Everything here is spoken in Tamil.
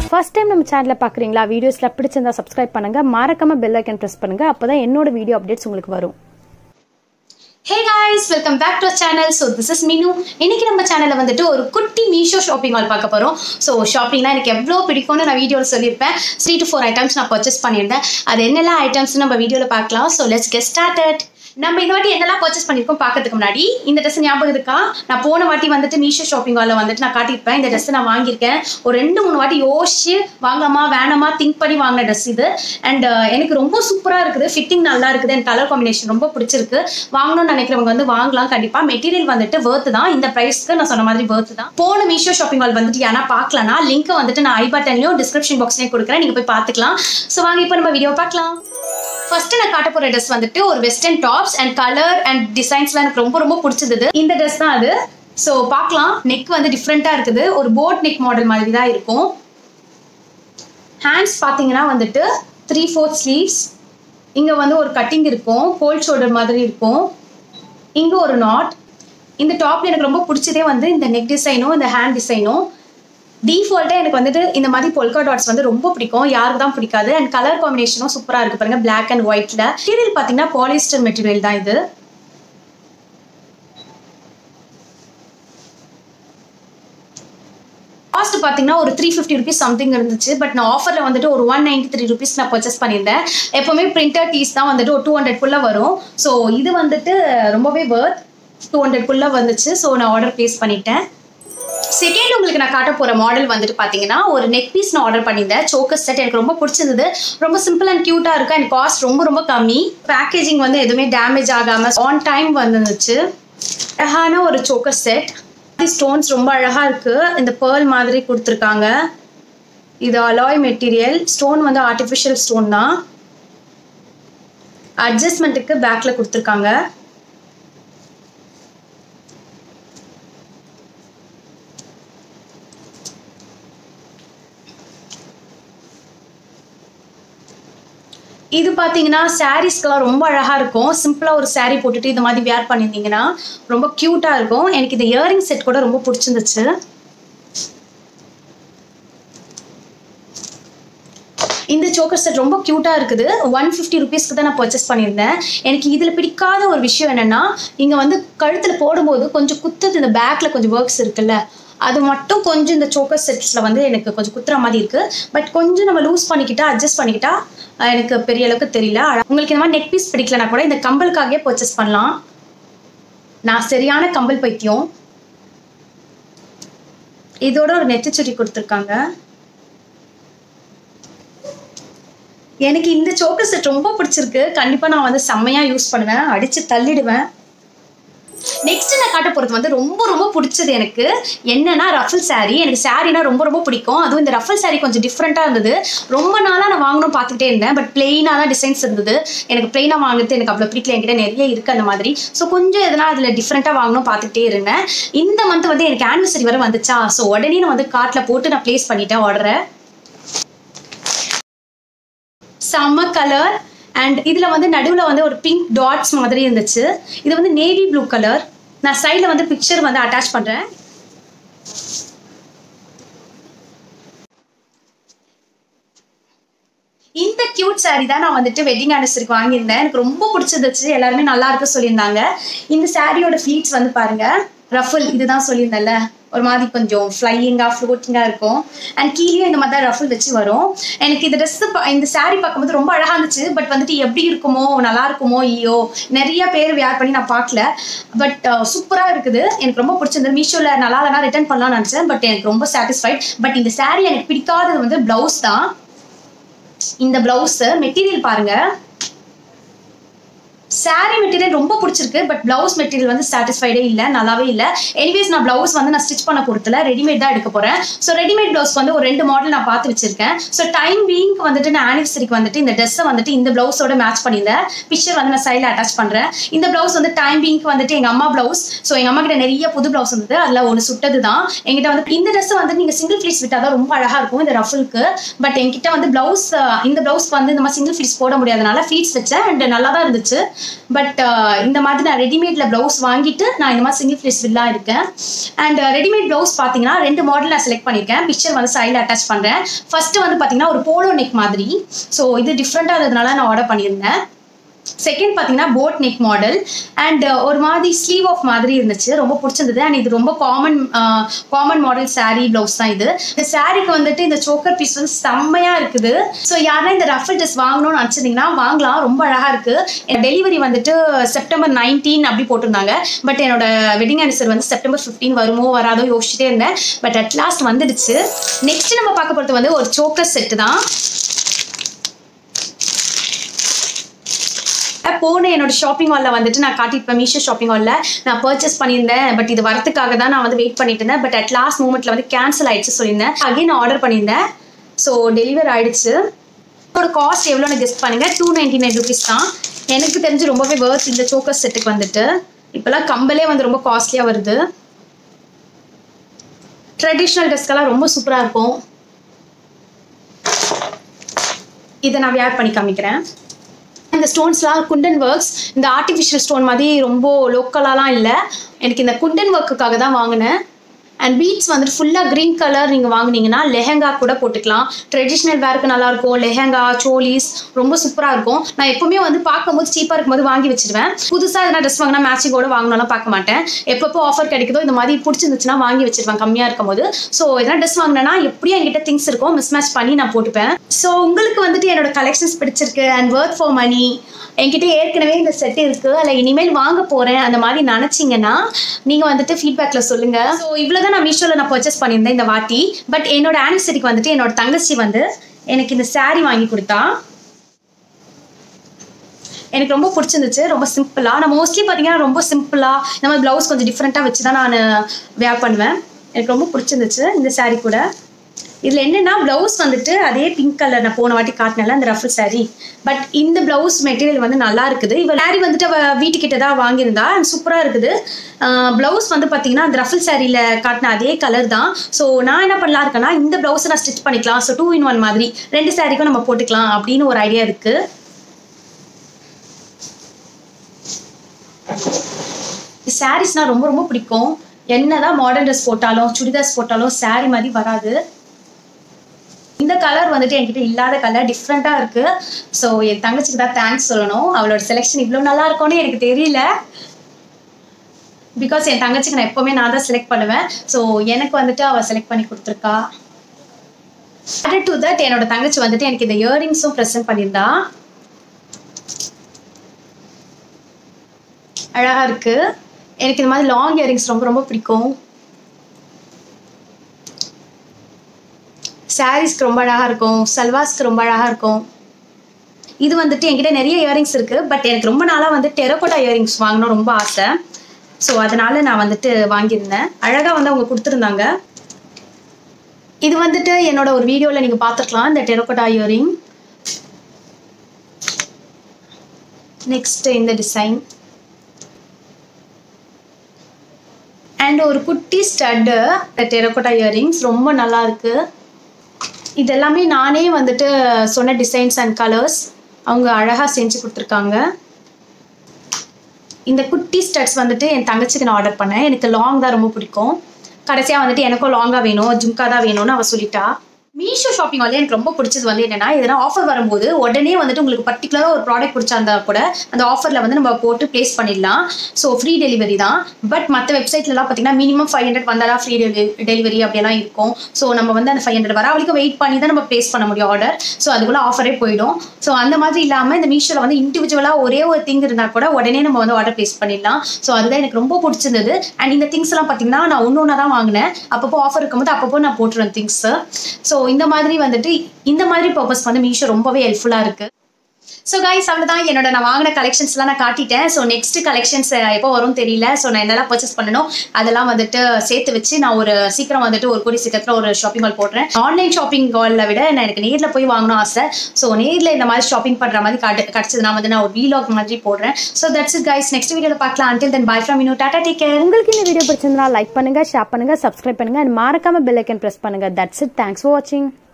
ஃபர்ஸ்ட் டைம் நம்ம சேனலை பார்க்குறீங்களா வீடியோஸில் பிடிச்சிருந்தா சப்ஸ்கிரைப் பண்ணுங்க மறக்காம பெல் ஐக்கன் ப்ரெஸ் பண்ணுங்க அப்பதான் என்னோட வீடியோ அப்டேட்ஸ் உங்களுக்கு வரும் hey guys welcome back to channel so this is Meenu இன்னைக்கு நம்ம சேனலில் வந்துட்டு ஒரு குட்டி மீஷோ ஷாப்பிங் மால் பார்க்க போகிறோம் ஸோ ஷாப்பிங்லாம் எனக்கு எவ்வளோ பிடிக்கும்னு நான் வீடியோவில் சொல்லியிருப்பேன் த்ரீ டு ஃபோர் ஐட்டம்ஸ் நான் பர்ச்சேஸ் பண்ணியிருந்தேன் அது என்னெல்லாம் ஐட்டம்ஸ் நம்ம வீடியோவில் பார்க்கலாம் ஸோ லெட்ஸ் கெட் ஸ்டார்டட் நம்ம இந்த வாட்டி என்னெல்லாம் பர்ச்சேஸ் பண்ணியிருக்கோம் பார்க்கறதுக்கு முன்னாடி இந்த ட்ரெஸ் ஞாபகம் இருக்கா நான் போன வாட்டி வந்துட்டு மீஷோ ஷாப்பிங் மாலில் வந்துட்டு நான் காட்டியிருப்பேன் இந்த ட்ரெஸ் நான் வாங்கியிருக்கேன் ஒரு ரெண்டு மூணு வாட்டி யோசிச்சு வாங்கலாமா வேணாமா திங்க் பண்ணி வாங்கின ட்ரெஸ் இது அண்ட் எனக்கு ரொம்ப சூப்பராக இருக்குது ஃபிட்டிங் நல்லா இருக்குது அண்ட் கலர் காம்பினேஷன் ரொம்ப பிடிச்சிருக்கு வாங்கணும்னு நினைக்கிறவங்க வந்து வாங்கலாம் கண்டிப்பாக மெட்டீரியல் வந்துட்டு வேர்த்து தான் இந்த ப்ரைஸ்க்கு நான் சொன்ன மாதிரி வேர்த்து தான் போன மீஷோ ஷாப்பிங் மால் வந்துட்டு யாரா பார்க்கலனா லிங்க்கை வந்துட்டு நான் ஐ பட்டன்லையும் டிஸ்கிரிப்ஷன் பாக்ஸ்லையும் கொடுக்குறேன் நீங்கள் போய் பார்த்துக்கலாம் ஸோ வாங்க இப்போ நம்ம வீடியோ பார்க்கலாம் ஃபர்ஸ்ட் நான் காட்ட போற ட்ரெஸ் வந்துட்டு ஒரு western tops and colour and டிசைன்ஸ்லாம் எனக்கு ரொம்ப ரொம்ப பிடிச்சது இந்த ட்ரெஸ் தான் அது ஸோ பார்க்கலாம் நெக் வந்து டிஃப்ரெண்ட்டாக இருக்குது ஒரு போட் நெக் மாடல் மாதிரி தான் இருக்கும் ஹேண்ட்ஸ் பார்த்தீங்கன்னா வந்துட்டு த்ரீ ஃபோர்த் ஸ்லீவ்ஸ் இங்கே வந்து ஒரு கட்டிங் இருக்கும் கோல்ட் ஷோல்டர் மாதிரி இருக்கும் இங்கே ஒரு நாட் இந்த டாப்ல எனக்கு ரொம்ப பிடிச்சதே வந்து இந்த நெக் டிசைனும் இந்த ஹேண்ட் டிசைனும் டிஃபால்ட்டாக எனக்கு வந்துட்டு இந்த மாதிரி பொல்கா டாட்ஸ் வந்து ரொம்ப பிடிக்கும் யாருக்கு தான் பிடிக்காது அண்ட் கலர் காம்பினேஷனும் சூப்பராக இருக்கு பாருங்க பிளாக் அண்ட் ஒயிட்ல மெட்டீரியல் பார்த்தீங்கன்னா பாலிஸ்டர் மெட்டீரியல் தான் இது காஸ்ட் பார்த்தீங்கன்னா ஒரு த்ரீ ஃபிஃப்டி ருபீஸ் சம்திங் இருந்துச்சு பட் நான் ஆஃபரில் வந்துட்டு ஒரு ஒன் நைன்டி த்ரீ ருபீஸ் நான் பர்ச்சேஸ் பண்ணியிருந்தேன் எப்போவுமே பிரிண்டர் டீஸ் தான் வந்துட்டு ஒரு டூ ஹண்ட்ரட்குள்ளே வரும் ஸோ இது வந்துட்டு ரொம்பவே வர்த் டூ ஹண்ட்ரட்குள்ளே வந்துச்சு ஸோ நான் ஆர்டர் ப்ளேஸ் பண்ணிட்டேன் செகண்ட் உங்களுக்கு நான் காட்ட போகிற மாடல் வந்துட்டு பார்த்தீங்கன்னா ஒரு நெக் பீஸ் நான் ஆர்டர் பண்ணியிருந்தேன் சோக்கஸ் செட் எனக்கு ரொம்ப பிடிச்சிருந்தது ரொம்ப சிம்பிள் அண்ட் க்யூட்டாக இருக்கும் அண்ட் காஸ்ட் ரொம்ப ரொம்ப கம்மி பேக்கேஜிங் வந்து எதுவுமே டேமேஜ் ஆகாமல் ஆன் டைம் வந்துருந்துச்சு அழகான ஒரு சோக்கஸ் செட் ஸ்டோன்ஸ் ரொம்ப அழகாக இருக்குது இந்த பேர்ல் மாதிரி கொடுத்துருக்காங்க இது அலாய் மெட்டீரியல் ஸ்டோன் வந்து ஆர்டிஃபிஷியல் ஸ்டோன் தான் அட்ஜஸ்ட்மெண்ட்டுக்கு பேக்கில் கொடுத்துருக்காங்க இது பார்த்தீங்கன்னா சாரீஸ்க்கெல்லாம் ரொம்ப அழகாக இருக்கும் சிம்பிளாக ஒரு saree போட்டுட்டு இந்த மாதிரி வேர் பண்ணியிருந்தீங்கன்னா ரொம்ப க்யூட்டாக இருக்கும் எனக்கு இந்த இயரிங் செட் கூட ரொம்ப பிடிச்சிருந்துச்சு இந்த சோக்கர் செட் ரொம்ப க்யூட்டாக இருக்குது ஒன் ஃபிஃப்டி ருபீஸ்க்கு தான் நான் பர்ச்சேஸ் பண்ணியிருந்தேன் எனக்கு இதில் பிடிக்காத ஒரு விஷயம் என்னென்னா இங்கே வந்து கழுத்தில் போடும்போது கொஞ்சம் குத்துது இந்த பேக்கில் கொஞ்சம் ஒர்க்ஸ் இருக்குல்ல அது மட்டும் கொஞ்சம் இந்த சோக்கர் செட்ஸில் வந்து எனக்கு கொஞ்சம் குத்துற மாதிரி இருக்குது பட் கொஞ்சம் நம்ம லூஸ் பண்ணிக்கிட்டா அட்ஜஸ்ட் பண்ணிக்கிட்டா அஹ், எனக்கு பெரிய அளவுக்கு தெரியல அழ- உங்களுக்கு இந்த மாதிரி நெக் பீஸ் பிடிக்கலனா கூட இந்த கம்பலுக்காகவே பர்ச்சேஸ் பண்ணலாம் நான் சரியான கம்பல் பைத்தியம் இதோட ஒரு நெத்திச்சுடி கொடுத்துருக்காங்க எனக்கு இந்த சோக்கர் செட் ரொம்ப பிடிச்சிருக்கு கண்டிப்பாக நான் வந்து செம்மையாக யூஸ் பண்ணுவேன் அடித்து தள்ளிடுவேன் நெக்ஸ்ட் நான் காட்ட போகிறது வந்து ரொம்ப ரொம்ப பிடிச்சது எனக்கு என்னன்னா ரஃபல் saree எனக்கு சாரீனா ரொம்ப ரொம்ப பிடிக்கும் அதுவும் இந்த ரஃபல் saree கொஞ்சம் டிஃப்ரெண்ட்டாக இருந்தது ரொம்ப நாளாக நான் வாங்கணும் பார்த்துக்கிட்டே இருந்தேன் பட் பிளெயினாக தான் டிசைன்ஸ் இருந்தது எனக்கு பிளெயினாக வாங்குறது எனக்கு அவ்வளோ பிடிக்கல என்கிட்ட நிறைய இருக்குது அந்த மாதிரி ஸோ கொஞ்சம் எதனா அதில் டிஃப்ரெண்ட்டாக வாங்கணும் பார்த்துக்கிட்டே இருந்தேன் இந்த மந்த் வந்து எனக்கு ஆனிவர்சரி வர வந்துச்சா ஸோ உடனே நான் வந்து கார்ட்டில் போட்டு நான் ப்ளேஸ் பண்ணிட்டேன் ஆர்டரை செம்ம கலர் அண்ட் இதில் வந்து நடுவில் வந்து ஒரு பிங்க் டாட்ஸ் மாதிரி இருந்துச்சு இது வந்து நேவி ப்ளூ கலர் நான் சைடில் வந்து பிக்சர் வந்து அட்டாச் பண்ணுறேன் இந்த கியூட் saree தான் நான் வந்துட்டு வெட்டிங் ஆனிவர்சரிக்கு வாங்கியிருந்தேன் எனக்கு ரொம்ப பிடிச்சிருந்துச்சு எல்லாருமே நல்லா இருக்கு சொல்லியிருந்தாங்க இந்த சாரியோட ஃப்ளீட்ஸ் வந்து பாருங்க ரஃபல் இதுதான் சொல்லியிருந்தேன்ல ஒரு மாதிரி கொஞ்சம் ஃப்ளையிங்காக ஃப்ளோட்டிங்காக இருக்கும் அண்ட் கீழே இந்த மாதிரி தான் ரஃபல் வச்சு வரும் எனக்கு இந்த ட்ரெஸ் இந்த saree பார்க்கும்போது ரொம்ப அழகாக இருந்துச்சு பட் வந்துட்டு எப்படி இருக்குமோ நல்லா இருக்குமோ ஐயோ நிறைய பேர் வேர் பண்ணி நான் பார்க்கல பட் சூப்பராக இருக்குது எனக்கு ரொம்ப பிடிச்சிருந்தது மீஷோவில் நல்லா இல்லைனா ரிட்டர்ன் பண்ணலாம்னு நினச்சேன் பட் எனக்கு ரொம்ப சாட்டிஸ்ஃபைட் பட் இந்த saree எனக்கு பிடிக்காதது வந்து ப்ளவுஸ் தான் இந்த பிளவுஸ் மெட்டீரியல் பாருங்க saree மெட்டீரியல் ரொம்ப பிடிச்சிருக்கு பட் பிளவுஸ் மெட்டீரியல் வந்து சாட்டிஸ்ஃபைடே இல்லை நல்லாவே இல்லை எனிவேஸ் நான் பிளவுஸ் வந்து நான் ஸ்டிச் பண்ண கொடுத்துல ரெடிமேட் தான் எடுக்க போறேன் ஸோ ரெடிமேட் பிளவுஸ் வந்து ஒரு ரெண்டு மாடல் நான் பார்த்து வச்சிருக்கேன் ஸோ டைம் பீங்க் வந்துட்டு நான் ஆனிவர்சரிக்கு வந்துட்டு இந்த ட்ரெஸ்ஸை வந்துட்டு இந்த பிளவுஸோட மேட்ச் பண்ணியிருந்தேன் பிக்சர் வந்து நான் சைடில் அட்டாச் பண்றேன் இந்த பிளவுஸ் வந்து டைம் பீங்க் வந்துட்டு எங்க அம்மா பிளவுஸ் ஸோ எங்க அம்மா கிட்ட நிறைய புது பிளவுஸ் இருந்தது அதில் ஒன்று சுட்டது தான் எங்கிட்ட வந்து இந்த ட்ரெஸ் வந்து நீங்க சிங்கிள் ஃபிளீஸ் விட்டா தான் ரொம்ப அழகா இருக்கும் இந்த ரஃபுலுக்கு பட் என்கிட்ட வந்து பிளவுஸ் இந்த பிளவுஸ்க்கு வந்து இந்த மாதிரி சிங்கிள் ஃபிளீஸ் போட முடியாதனால ஃபிளீட்ஸ் வச்சேன் அண்ட் நல்லா தான் இருந்துச்சு பட் இந்த மாதிரி நான் ரெடிமேட்ல ப்ளவுஸ் வாங்கிட்டு நான் இந்த மாதிரி சிங்கிள் ஃபிளிஸ் வில்லா இருக்கேன் அண்ட் ரெடிமேட் ப்ளவுஸ் பார்த்தீங்கன்னா ரெண்டு மாடல் நான் செலக்ட் பண்ணியிருக்கேன் பிக்சர் வந்து சைடில் அட்டாச் பண்ணுறேன் ஃபர்ஸ்ட் வந்து பார்த்தீங்கன்னா ஒரு போலோ நெக் மாதிரி ஸோ இது டிஃப்ரெண்ட்டாக இருந்ததுனால நான் ஆர்டர் பண்ணியிருந்தேன் செகண்ட் பார்த்தீங்கன்னா போட் நெக் மாடல் அண்ட் ஒரு மாதிரி ஸ்லீவ் ஆஃப் மாதிரி இருந்துச்சு ரொம்ப பிடிச்சிருந்தது அண்ட் இது ரொம்ப common common model saree blouse தான் இது இந்த சாரீக்கு வந்துட்டு இந்த சோக்கர் பீஸ் வந்து செம்மையாக இருக்குது ஸோ யாருன்னா இந்த ரஃபல் ட்ரெஸ் வாங்கணும்னு நினச்சிருந்தீங்கன்னா வாங்கலாம் ரொம்ப அழகாக இருக்குது டெலிவரி வந்துட்டு செப்டம்பர் நைன்டீன் அப்படி போட்டிருந்தாங்க பட் என்னோட வெட்டிங் ஆனிசர் வந்து செப்டம்பர் ஃபிஃப்டீன் வருமோ வராதோ யோசிச்சுட்டே இருந்தேன் பட் அட் லாஸ்ட் வந்துடுச்சு நெக்ஸ்ட் நம்ம பார்க்க போகிறது வந்து ஒரு சோக்கர் செட்டு தான் போன என்னோட ஷாப்பிங் ஹாலில் வந்துட்டு நான் காட்டியிருப்பேன் மீஷோ ஷாப்பிங் ஹாலில் நான் பர்ச்சேஸ் பண்ணியிருந்தேன் பட் இது வரதுக்காக தான் நான் வந்து வெயிட் பண்ணிட்டு இருந்தேன் பட் அட் லாஸ்ட் மூமெண்ட்டில் வந்து கேன்சல் ஆயிடுச்சு சொல்லியிருந்தேன் அகைன் நான் ஆர்டர் பண்ணியிருந்தேன் ஸோ டெலிவர் ஆயிடுச்சு இதோட காஸ்ட் எவ்வளோன்னு கெஸ்ட் பண்ணுங்க டூ நைன்டி நைன் ருபீஸ் தான் எனக்கு தெரிஞ்சு ரொம்பவே வேர்த் இந்த சோக்கர் செட்டுக்கு வந்துட்டு இப்போல்லாம் கம்பலே வந்து ரொம்ப காஸ்ட்லியாக வருது ட்ரெடிஷ்னல் ட்ரெஸ்க்கெல்லாம் ரொம்ப சூப்பராக இருக்கும் இதை நான் வியர் பண்ணி காமிக்கிறேன் இந்த ஸ்டோன்ஸ்லாம் குண்டன் ஒர்க்ஸ் இந்த ஆர்டிஃபிஷியல் ஸ்டோன் மாதிரி ரொம்ப லோக்கலாலாம் இல்லை எனக்கு இந்த குண்டன் ஒர்க்குக்காக தான் வாங்கினேன் அண்ட் பீட்ஸ் வந்துட்டு ஃபுல்லாக க்ரீன் கலர் நீங்கள் வாங்குனீங்கன்னா லெஹங்கா கூட போட்டுக்கலாம் ட்ரெடிஷ்னல் வேருக்கு நல்லாயிருக்கும் லெஹங்கா சோலிஸ் ரொம்ப சூப்பராக இருக்கும் நான் எப்பவுமே வந்து பார்க்கும்போது சீப்பாக இருக்கும்போது வாங்கி வச்சிருவேன் புதுசாக எதனா ட்ரெஸ் வாங்கினா மேட்சிங்கோட வாங்கணும்லாம் பார்க்க மாட்டேன் எப்பப்போ ஆஃபர் கிடைக்குதோ இந்த மாதிரி பிடிச்சிருந்துச்சுன்னா வாங்கி வச்சிருவேன் கம்மியாக இருக்கும்போது ஸோ எதனா ட்ரெஸ் வாங்கினேன்னா எப்படியும் என்கிட்ட திங்ஸ் இருக்கும் மிஸ் மேட்ச் பண்ணி நான் போட்டுப்பேன் ஸோ உங்களுக்கு வந்துட்டு என்னோட கலெக்ஷன்ஸ் பிடிச்சிருக்கு அண்ட் ஒர்க் ஃபார் மணி என்கிட்ட ஏற்கனவே இந்த செட் இருக்கு அதில் இனிமேல் வாங்க போறேன் அந்த மாதிரி நினைச்சீங்கன்னா நீங்க வந்துட்டு ஃபீட்பேக்ல சொல்லுங்க ஸோ இவ்வளவுதான் நான் மீஷோல நான் பர்ச்சேஸ் பண்ணியிருந்தேன் இந்த வாட்டி பட் என்னோட ஆனிவர்சரிக்கு வந்துட்டு என்னோட தங்கச்சி வந்து எனக்கு இந்த saree வாங்கி கொடுத்தா எனக்கு ரொம்ப பிடிச்சிருந்துச்சு ரொம்ப சிம்பிளாக நான் மோஸ்ட்லி பார்த்தீங்கன்னா ரொம்ப சிம்பிளாக இந்த மாதிரி ப்ளவுஸ் கொஞ்சம் டிஃப்ரெண்ட்டாக வச்சு தான் நான் வேர் பண்ணுவேன் எனக்கு ரொம்ப பிடிச்சிருந்துச்சு இந்த saree கூட இதில் என்னென்னா ப்ளவுஸ் வந்துட்டு அதே பிங்க் கலர் நான் போன வாட்டி காட்டினல அந்த ரஃபல் saree பட் இந்த ப்ளவுஸ் மெட்டீரியல் வந்து நல்லா இருக்குது இவ saree வந்துட்டு அவ வீட்டுக்கிட்ட தான் வாங்கியிருந்தா அண்ட் சூப்பராக இருக்குது ப்ளவுஸ் வந்து பார்த்தீங்கன்னா அந்த ரஃபல் சாரியில் காட்டின அதே கலர் தான் ஸோ நான் என்ன பண்ணலாம் இருக்கேன்னா இந்த ப்ளவுஸை நான் ஸ்டிச் பண்ணிக்கலாம் ஸோ டூ இன் ஒன் மாதிரி ரெண்டு சாரிக்கும் நம்ம போட்டுக்கலாம் அப்படின்னு ஒரு ஐடியா இருக்குது சாரீஸ்னால் ரொம்ப ரொம்ப பிடிக்கும் என்னதான் மாடர்ன் ட்ரெஸ் போட்டாலும் சுடிதார்ஸ் போட்டாலும் saree மாதிரி வராது இந்த கலர் வந்துட்டு என்கிட்ட இல்லாத கலர் டிஃப்ரெண்ட்டாக இருக்கு ஸோ என் தங்கச்சிக்கு தான் தேங்க்ஸ் சொல்லணும் அவளோட செலெக்ஷன் இவ்வளோ நல்லா இருக்கும்னு எனக்கு தெரியல பிகாஸ் என் தங்கச்சிக்கு நான் எப்போவுமே நான் தான் செலக்ட் பண்ணுவேன் ஸோ எனக்கு வந்துட்டு அவள் செலக்ட் பண்ணி கொடுத்துருக்கா அட் டு தட் என்னோட தங்கச்சி வந்துட்டு எனக்கு இந்த இயரிங்ஸும் ப்ரெசென்ட் பண்ணியிருந்தா அழகா இருக்கு எனக்கு இந்த மாதிரி லாங் இயரிங்ஸ் ரொம்ப ரொம்ப பிடிக்கும் சாரீஸ்க்கு ரொம்ப அழகா இருக்கும் சல்வாஸ்க்கு ரொம்ப அழகா இருக்கும் இது வந்துட்டு என்கிட்ட நிறைய இயரிங்ஸ் இருக்கு பட் எனக்கு ரொம்ப நாளாக வந்து டெரக்கோட்டா இயரிங்ஸ் வாங்கணும் ரொம்ப ஆசை ஸோ அதனால நான் வந்துட்டு வாங்கியிருந்தேன் அழகாக வந்து அவங்க கொடுத்துருந்தாங்க இது வந்துட்டு என்னோட ஒரு வீடியோவில் நீங்கள் பார்த்துருக்கலாம் இந்த டெரக்கோட்டா இயரிங் நெக்ஸ்ட் இந்த டிசைன் அண்ட் ஒரு குட்டி ஸ்டட்டு டெரக்கோட்டா இயரிங்ஸ் ரொம்ப நல்லா இருக்கு இது எல்லாமே நானே வந்துட்டு சொன்ன டிசைன்ஸ் அண்ட் கலர்ஸ் அவங்க அழகாக செஞ்சு கொடுத்துருக்காங்க இந்த குட்டி ஸ்டட்ஸ் வந்துட்டு என் தங்கச்சிக்கு நான் ஆர்டர் பண்ணேன் எனக்கு லாங் தான் ரொம்ப பிடிக்கும் கடைசியாக வந்துட்டு எனக்கும் லாங்காக வேணும் ஜும்கா தான் வேணும்னு அவள் சொல்லிட்டா மீஷோ ஷாப்பிங் வந்து எனக்கு ரொம்ப பிடிச்சது வந்து என்னன்னா எதனா ஆஃபர் வரும்போது உடனே வந்துட்டு உங்களுக்கு பர்டிகுலராக ஒரு ப்ராடக்ட் பிடிச்சிருந்தா கூட அந்த ஆஃபரில் வந்து நம்ம போட்டு ப்ளேஸ் பண்ணிடலாம் ஸோ ஃப்ரீ டெலிவரி தான் பட் மற்ற வெப்சைட்லலாம் பார்த்தீங்கன்னா மினிமம் ஃபைவ் ஹண்ட்ரட் வந்தால் ஃப்ரீ டெலிவரி அப்படியெல்லாம் இருக்கும் ஸோ நம்ம வந்து அந்த ஃபைவ் ஹண்ட்ரட் வர வரைக்கும் வெயிட் பண்ணி தான் நம்ம ப்ளேஸ் பண்ண முடியும் ஆர்டர் ஸோ அதுக்குள்ள ஆஃபரே போயிடும் ஸோ அந்த மாதிரி இல்லாமல் இந்த மீஷோவில் வந்து இண்டிவிஜுவலாக ஒரே ஒரு திங் இருந்தால் கூட உடனே நம்ம வந்து ஆர்டர் ப்ளேஸ் பண்ணிடலாம் ஸோ அதுதான் எனக்கு ரொம்ப பிடிச்சிருந்தது அண்ட் இந்த திங்ஸ் எல்லாம் பார்த்தீங்கன்னா நான் ஒன்று ஒன்றா தான் வாங்கினேன் அப்பப்போ ஆஃபர் இருக்கும்போது அப்பப்போ நான் போட்டுருவேன் திங்ஸ் ஸோ இந்த மாதிரி வந்துட்டு இந்த மாதிரி பர்பஸ் வந்து மீஷோ ரொம்பவே ஹெல்ப்ஃபுல்லாக இருக்குது ஸோ கைஸ் அவ்வளோதான் என்னோட நான் வாங்கின கலெக்ஷன்ஸ்லாம் நான் காட்டிட்டேன் ஸோ நெக்ஸ்ட் கலெக்ஷன்ஸ் எப்போ வரும் தெரியல ஸோ நான் என்னெல்லாம் பர்ச்சேஸ் பண்ணணும் அதெல்லாம் வந்துட்டு சேர்த்து வச்சு நான் ஒரு சீக்கிரம் வந்துட்டு ஒரு கூடி சீக்கிரத்தில் ஒரு ஷாப்பிங் மால் போடுறேன் ஆன்லைன் ஷாப்பிங் மாலில் விட நான் எனக்கு நேரில் போய் வாங்கணும் ஆசை ஸோ நேரில் இந்த மாதிரி ஷாப்பிங் பண்ணுற மாதிரி காட்டு கிடச்சதுனா வந்து நான் ஒரு வீலாக் மாதிரி போடுறேன் so that's it guys next வீடியோவில் பார்க்கலாம் until then bye from you டாடா டேக் கேர் உங்களுக்கு இந்த வீடியோ பிடிச்சிருந்தா லைக் பண்ணுங்க ஷேர் பண்ணுங்க சப்ஸ்கிரைப் பண்ணுங்க அண்ட் மறக்காம பெல் ஐக்கன் பிரஸ் பண்ணுங்க தட்ஸ் இட் தேங்க்ஸ் ஃபார் வாட்சிங்